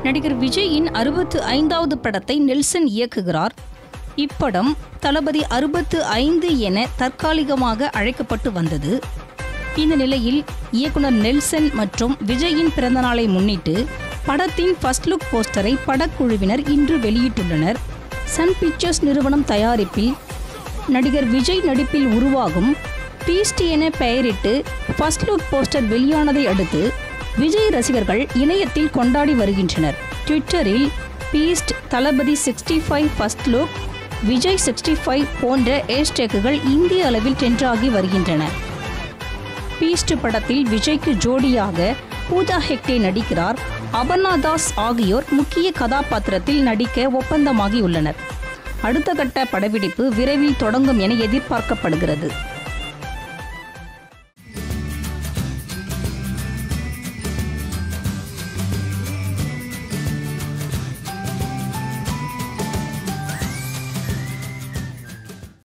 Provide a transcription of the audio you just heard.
நடிகர் விஜயின் அறுபத்து ஐந்தாவது படத்தை நெல்சன் இயக்குகிறார் இப்படம் தளபதி அறுபத்து ஐந்து என தற்காலிகமாக அழைக்கப்பட்டு வந்தது இந்த நிலையில் இயக்குனர் நெல்சன் மற்றும் விஜயின் பிறந்தநாளை முன்னிட்டு படத்தின் ஃபர்ஸ்ட் லுக் போஸ்டரை படக்குழுவினர் இன்று வெளியிட்டுள்ளனர் சன் பிக்சர்ஸ் நிறுவனம் தயாரிப்பில் நடிகர் விஜய் நடிப்பில் உருவாகும் பீஸ்ட் என பெயரிட்டு ஃபர்ஸ்ட் லுக் போஸ்டர் வெளியானதை அடுத்து விஜய் ரசிகர்கள் இணையத்தில் கொண்டாடி வருகின்றனர் ட்விட்டரில் Beast Thalapathy sixty five first look Vijay sixty five போன்ற ஹேஷ்டேக்குகள் இந்திய அளவில் ட்ரெண்டாகி வருகின்றன பீஸ்ட் படத்தில் விஜய்க்கு ஜோடியாக பூஜா ஹெக்டே நடிக்கிறார் அபர்ணா தாஸ் ஆகியோர் முக்கிய கதாபாத்திரத்தில் நடிக்க ஒப்பந்தமாகியுள்ளனர் அடுத்த கட்ட படப்பிடிப்பு விரைவில் தொடங்கும் என எதிர்பார்க்கப்படுகிறது